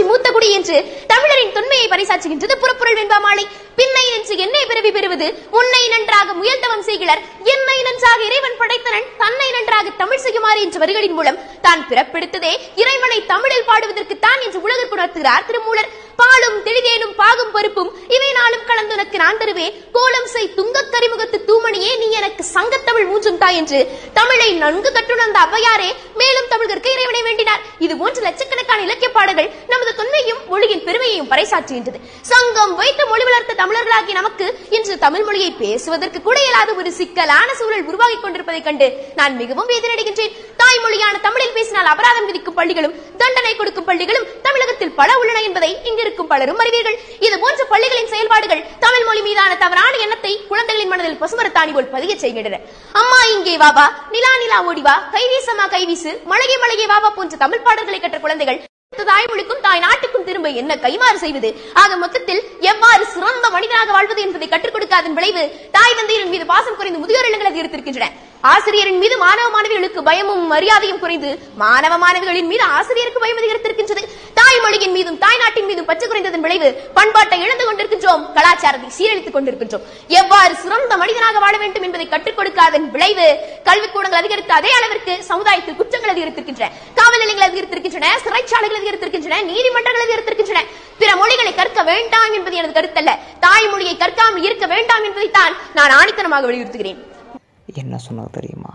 மூத்த குடி என்று தமிழரின் தொன்மையை பறைசாற்றுகின்றது புறப்புரல் வெண்பா மாலை பின்னை நெஞ்சு என்னை பிறவி பெறுவது உன்னை நன்றாக முயல்தவம் செய்கிறார் என்னை நன்றாக இறைவன் படைத்தனன் தன்னை நன்றாக தமிழ் செய்யுமாறு என்ற வரிகளின் மூலம் தான் பிறப்பெடுத்ததே இறைவனை தமிழில் பாடுவதற்கு தான் என்று உலகிற்கு உணர்த்துகிறார் திருமூலர் பாலும் தெளிதேனும் பாகும் பருப்பும் இவை நாளும் கலந்து உனக்கு நான் தருவேன் கோலம் செய் துங்கக் கரிமுகத்து தூமணியே நீ எனக்கு சங்கத்தமிழ் மூன்றும் தா என்று தமிழை நன்கு கற்றுணர்ந்த ஔவையாரே மேலும் தமிழருக்கு இறைவனை வேண்டினார் இது போன்ற லட்சக்கணக்கான இலக்கிய பாடல்கள் நமது தொன்மையும் மொழியின் பெருமையையும் பறைசாற்றுகின்றது சங்கம் வைத்து மொழி வளர்த்த தமிழர்களாகிய நமக்கு இன்று தமிழ் மொழியை பேசுவதற்கு கூட இயலாத ஒரு சிக்கலான சூழல் உருவாகிக் கொண்டிருப்பதைக் கண்டு நான் மிகவும் வேதனையடைகின்றேன் தாய்மொழியான தமிழில் பேசினால் அபராதம் விதிக்கும் பள்ளிகளும் தண்டனை கொடுக்கும் பள்ளிகளும் தமிழகத்தில் பல உள்ளன என்பதை இங்கிருக்கும் பலரும் அறிவீர்கள் இது போன்ற பள்ளிகளின் செயல்பாடுகள் தமிழ் மொழி மீதான தவறான எண்ணத்தை குழந்தைகளின் மனதில் பசுமரத்தாணி போல் பதிய செய்கின்றன அம்மா இங்கே வாவா நிலா நிலா ஓடிவா கைவீசம்மா கைவீசு மழையே மழையே வாவா போன்ற தமிழ் பாடல்களை கற்ற குழந்தைகள் தாய்மொழிக்கும் தாய் நாட்டுக்கும் திரும்ப என்ன கைமாறு செய்வது ஆக மொத்தத்தில் எவ்வாறு சிறந்த மனிதனாக வாழ்வது என்பதை கற்றுக் கொடுக்காதன் விளைவு தாய் தந்தையரின் மீது பாசம் குறைந்து முதியோர் இல்லங்கள் அதிகரித்திருக்கின்றன ஆசிரியரின் மீது மாணவ மாணவிகளுக்கு பயமும் மரியாதையும் குறைந்து மாணவ மாணவிகளின் மீது ஆசிரியருக்கு பயம் அதிகரித்திருக்கின்றது தாய்மொழியின் மீதும் தாய் நாட்டின் மீதும் பற்று குறைந்ததன் விளைவு பண்பாட்டை இழந்து கொண்டிருக்கின்றோம் கலாச்சாரத்தை சீரழித்துக் கொண்டிருக்கின்றோம் எவ்வாறு சிறந்த மனிதனாக வாழ வேண்டும் என்பதை கற்றுக் கொடுக்காதன் விளைவு கல்விக்கூடங்கள் அதிகரித்த அதே அளவிற்கு சமுதாயத்தில் குற்றங்கள் அதிகரித்திருக்கின்றன காவல் நிலையங்கள் அதிகரித்திருக்கின்றன சிறைச்சாலைகள் அதிகரித்திருக்கின்றன நீதிமன்றங்கள் அதிகரித்திருக்கின்றன பிற மொழிகளை கற்க வேண்டாம் என்பது எனது கருத்தல்ல தாய்மொழியை கற்காமல் இருக்க வேண்டாம் என்பதைத்தான் நான் ஆணித்தனமாக வலியுறுத்துகிறேன் என்ன சொன்னது தெரியுமா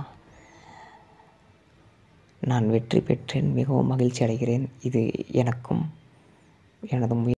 நான் வெற்றி பெற்றேன் மிகவும் மகிழ்ச்சி அடைகிறேன் இது எனக்கும் எனது முய